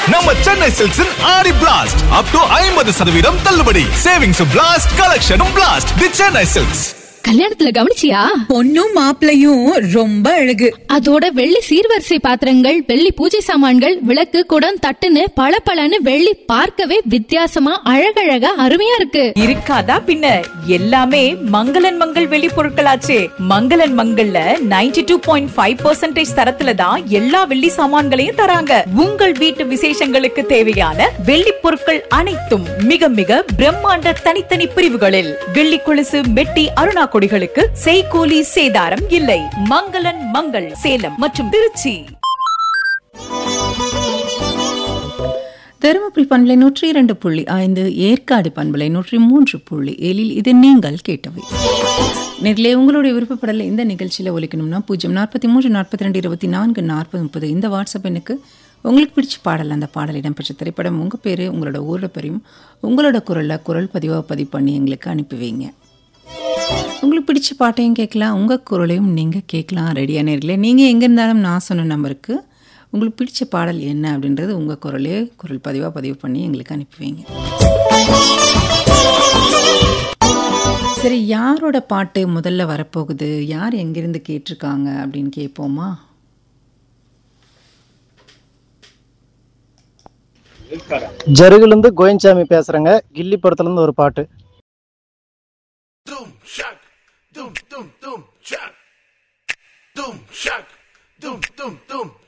நம்ம சென்னை சில்க்ஸின் ஆடி blast up to ஐம்பது சதவீதம் தள்ளுபடி சேவிங்ஸ் பிளாஸ்ட் கலெக்ஷனும் பிளாஸ்ட் தி சென்னை சில்க்ஸ் கல்யாணத்துல கவனிச்சியா பொண்ணும் மாப்பிளையும் ரொம்ப அழகு அதோட வெள்ளி சீர்வரிசை பாத்திரங்கள் வெள்ளி பூஜை சாமான்கள் விளக்கு குடம் தட்டுன்னு பளபளன்னு வெள்ளி பார்க்கவே வித்தியாசமா அழகழகா அருமையா இருக்கு இருக்காதா பின்ன எல்லாமே மங்களன் மங்கள் வெளி பொருட்களாச்சே மங்களன் மங்கள்ல 92.5% டூ பாயிண்ட் ஃபைவ் பர்சன்டேஜ் தரத்துல தான் எல்லா வெள்ளி சாமான்களையும் தராங்க உங்கள் வீட்டு விசேஷங்களுக்கு தேவையான வெள்ளி பொருட்கள் அனைத்தும் மிக மிக பிரம்மாண்ட தனித்தனி பிரிவுகளில் வெள்ளி கொலுசு மெட்டி அருணா கொடிகளுக்கு செய்கூலி சேதாரம் இல்லை மங்களன் மங்கள் சேலம் மற்றும் திருச்சி தருமபுரி பண்பலை நூற்றி இரண்டு புள்ளி ஐந்து ஏற்காடு பண்பலை நூற்றி மூன்று புள்ளி ஏழில் இது நீங்கள் கேட்டவை நேர்களே உங்களுடைய விருப்பப்படலை இந்த நிகழ்ச்சியில் ஒலிக்கணும்னா பூஜ்ஜியம் நாற்பத்தி மூன்று நாற்பத்தி ரெண்டு இருபத்தி நான்கு நாற்பது முப்பது இந்த வாட்ஸ்அப் எனக்கு உங்களுக்கு பிடிச்ச பாடல் அந்த பாடல் இடம்பெற்ற திரைப்படம் உங்கள் பேர் உங்களோட ஊரோட பேரையும் உங்களோட குரலில் குரல் பதிவாக பதிவு பண்ணி எங்களுக்கு அனுப்பி வைங்க உங்களுக்கு பிடிச்ச பாட்டையும் கேட்கலாம் உங்கள் குரலையும் நீங்கள் கேட்கலாம் ரெடியாக நேர்களே நீங்கள் எங்கே இருந்தாலும் நான் சொன்ன நம்பருக்கு உங்களுக்கு பிடிச்ச பாடல் என்ன அப்படின்றது உங்கள் குரலே குரல் பதிவாக பதிவு பண்ணி எங்களுக்கு அனுப்பி வைங்க சரி யாரோட பாட்டு முதல்ல வரப்போகுது யார் எங்கிருந்து கேட்டிருக்காங்க அப்படின்னு கேட்போமா ஜருகுல இருந்து கோயின்சாமி பேசுறேங்க கில்லி படத்துல இருந்து ஒரு பாட்டு Doom shock, doom doom doom shock, doom shock, doom doom doom